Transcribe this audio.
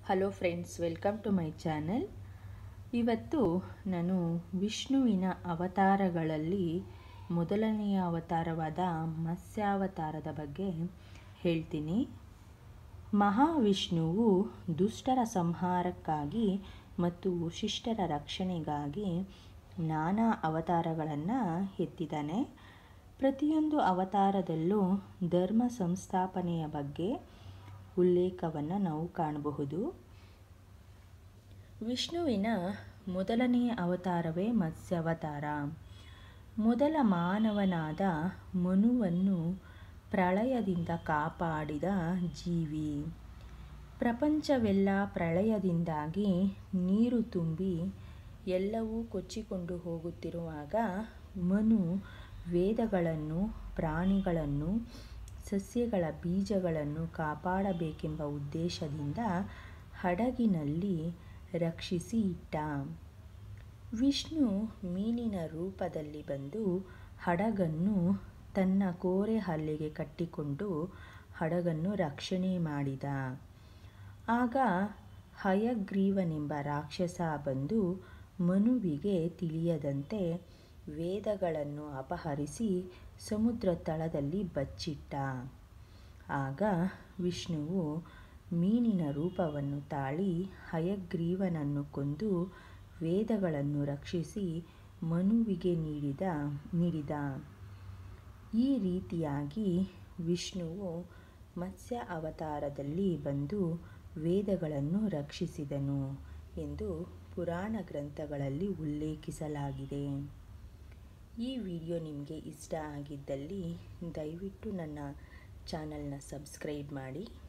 hello friends welcome to my channel ಇವತ್ತು ನಾನು ವಿಷ್ಣುವಿನ ಅವತಾರಗಳಲ್ಲಿ ಮೊದಲನೆಯ ಅವತಾರವಾದ ಮತ್ಸ್ಯಾವತಾರದ ಬಗ್ಗೆ ಹೇಳ್ತೀನಿ ಮಹಾವಿಷ್ಣುವು ದುಷ್ಟರ ಸಂಹಾರಕ್ಕಾಗಿ ಮತ್ತು ಶಿಷ್ಟರ ರಕ್ಷಣೆಗಾಗಿ ನಾನಾ ಅವತಾರಗಳನ್ನು ಎತ್ತಿದ್ದಾನೆ ಪ್ರತಿಯೊಂದು ಅವತಾರದಲ್ಲೂ ಧರ್ಮ ಸಂಸ್ಥಾಪನೆಯ ಬಗ್ಗೆ ಉಲ್ಲೇಖವನ್ನು ನಾವು ಕಾಣಬಹುದು ವಿಷ್ಣುವಿನ ಮೊದಲನೆಯ ಅವತಾರವೇ ಮತ್ಸ್ಯಾವತಾರ ಮೊದಲ ಮಾನವನಾದ ಮನುವನ್ನು ಪ್ರಳಯದಿಂದ ಕಾಪಾಡಿದ ಜೀವಿ ಪ್ರಪಂಚವೆಲ್ಲ ಪ್ರಳಯದಿಂದಾಗಿ ನೀರು ತುಂಬಿ ಎಲ್ಲವೂ ಕೊಚ್ಚಿಕೊಂಡು ಹೋಗುತ್ತಿರುವಾಗ ಮನು ವೇದಗಳನ್ನು ಪ್ರಾಣಿಗಳನ್ನು ಸಸ್ಯಗಳ ಬೀಜಗಳನ್ನು ಕಾಪಾಡಬೇಕೆಂಬ ಉದ್ದೇಶದಿಂದ ಹಡಗಿನಲ್ಲಿ ರಕ್ಷಿಸಿ ಇಟ್ಟ ವಿಷ್ಣು ಮೀನಿನ ರೂಪದಲ್ಲಿ ಬಂದು ಹಡಗನ್ನು ತನ್ನ ಕೋರೆ ಹಲ್ಲಿಗೆ ಕಟ್ಟಿಕೊಂಡು ಹಡಗನ್ನು ರಕ್ಷಣೆ ಮಾಡಿದ ಆಗ ಹಯಗ್ರೀವನೆಂಬ ರಾಕ್ಷಸ ಬಂದು ಮನುವಿಗೆ ತಿಳಿಯದಂತೆ ವೇದಗಳನ್ನು ಅಪಹರಿಸಿ ಸಮುದ್ರ ತಳದಲ್ಲಿ ಬಚ್ಚಿಟ್ಟ ಆಗ ವಿಷ್ಣುವು ಮೀನಿನ ರೂಪವನ್ನು ತಾಳಿ ಹಯಗ್ರೀವನನ್ನು ಕೊಂದು ವೇದಗಳನ್ನು ರಕ್ಷಿಸಿ ಮನುವಿಗೆ ನೀಡಿದ ನೀಡಿದ ಈ ರೀತಿಯಾಗಿ ವಿಷ್ಣುವು ಮತ್ಸ್ಯ ಅವತಾರದಲ್ಲಿ ಬಂದು ವೇದಗಳನ್ನು ರಕ್ಷಿಸಿದನು ಎಂದು ಪುರಾಣ ಗ್ರಂಥಗಳಲ್ಲಿ ಉಲ್ಲೇಖಿಸಲಾಗಿದೆ ಈ ವಿಡಿಯೋ ನಿಮಗೆ ಇಷ್ಟ ಆಗಿದ್ದಲ್ಲಿ ದಯವಿಟ್ಟು ನನ್ನ ಚಾನಲ್ನ ಸಬ್ಸ್ಕ್ರೈಬ್ ಮಾಡಿ